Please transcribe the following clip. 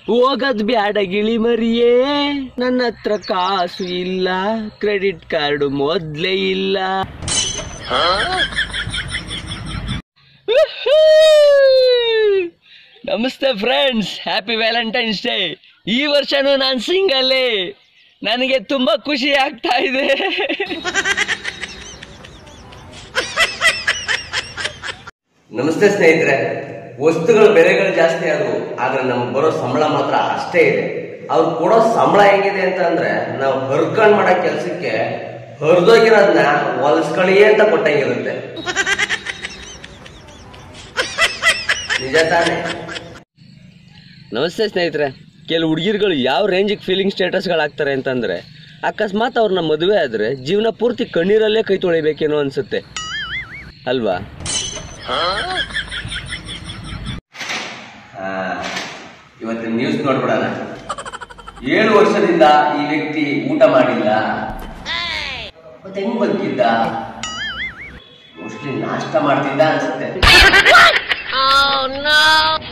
ಹೋಗದ್ ಬ್ಯಾಡ ಗಿಳಿ ಮರಿಯೇ ನನ್ನ ಹತ್ರ ಕಾಸು ಇಲ್ಲ ಕ್ರೆಡಿಟ್ ಕಾರ್ಡ್ ಮೊದ್ಲೇ ಇಲ್ಲ ನಮಸ್ತೆ ಫ್ರೆಂಡ್ಸ್ ಹ್ಯಾಪಿ ವ್ಯಾಲೆಂಟೈನ್ಸ್ ಡೇ ಈ ವರ್ಷನೂ ನಾನು ಸಿಂಗಲ್ಲೇ ನನಗೆ ತುಂಬಾ ಖುಷಿ ಆಗ್ತಾ ಇದೆ ನಮಸ್ತೆ ಸ್ನೇಹಿತರೆ ವಸ್ತುಗಳ ಬೆಲೆಗಳು ಜಾಸ್ತಿ ಆದವು ಆದ್ರೆ ನಮ್ಗೆ ಬರೋ ಸಂಬಳ ಮಾತ್ರ ಅಷ್ಟೇ ಇದೆ ಅವ್ರು ಕೊಡೋ ಸಂಬಳ ಹೆಂಗಿದೆ ಅಂತ ಅಂದ್ರೆ ನಾವು ಹರ್ಕೊಂಡ್ ಮಾಡೋ ಕೆಲ್ಸಕ್ಕೆ ಹರಿದೋಗಿರೋದನ್ನ ಹೊಲಿಸ್ಕೊಳ್ಳಿ ಅಂತ ಕೊಟ್ಟಂಗಿರುತ್ತೆ ನಿಜ ತಾನೇ ನಮಸ್ತೆ ಸ್ನೇಹಿತರೆ ಕೆಲವು ಹುಡುಗಿರುಗಳು ಯಾವ ರೇಂಜಿಗೆ ಫೀಲಿಂಗ್ ಸ್ಟೇಟಸ್ಗಳಾಗ್ತಾರೆ ಅಂತಂದ್ರೆ ಅಕಸ್ಮಾತ್ ಅವ್ರನ್ನ ಮದುವೆ ಆದ್ರೆ ಜೀವನ ಪೂರ್ತಿ ಕಣ್ಣೀರಲ್ಲೇ ಕೈ ತೊಳಿಬೇಕೇನೋ ಅನ್ಸುತ್ತೆ ಅಲ್ವಾ ಹಾ ಇವತ್ತಿನ ನ್ಯೂಸ್ ನೋಡ್ಬಿಡೋಣ ಏಳು ವರ್ಷದಿಂದ ಈ ವ್ಯಕ್ತಿ ಊಟ ಮಾಡಿಲ್ಲ ಮತ್ತೆ ಹೆಂಗ್ ಬದುಕಿದ್ದ ಮೋಸ್ಟ್ಲಿ ನಾಷ್ಟ ಮಾಡ್ತಿದ್ದ ಅನ್ಸುತ್ತೆ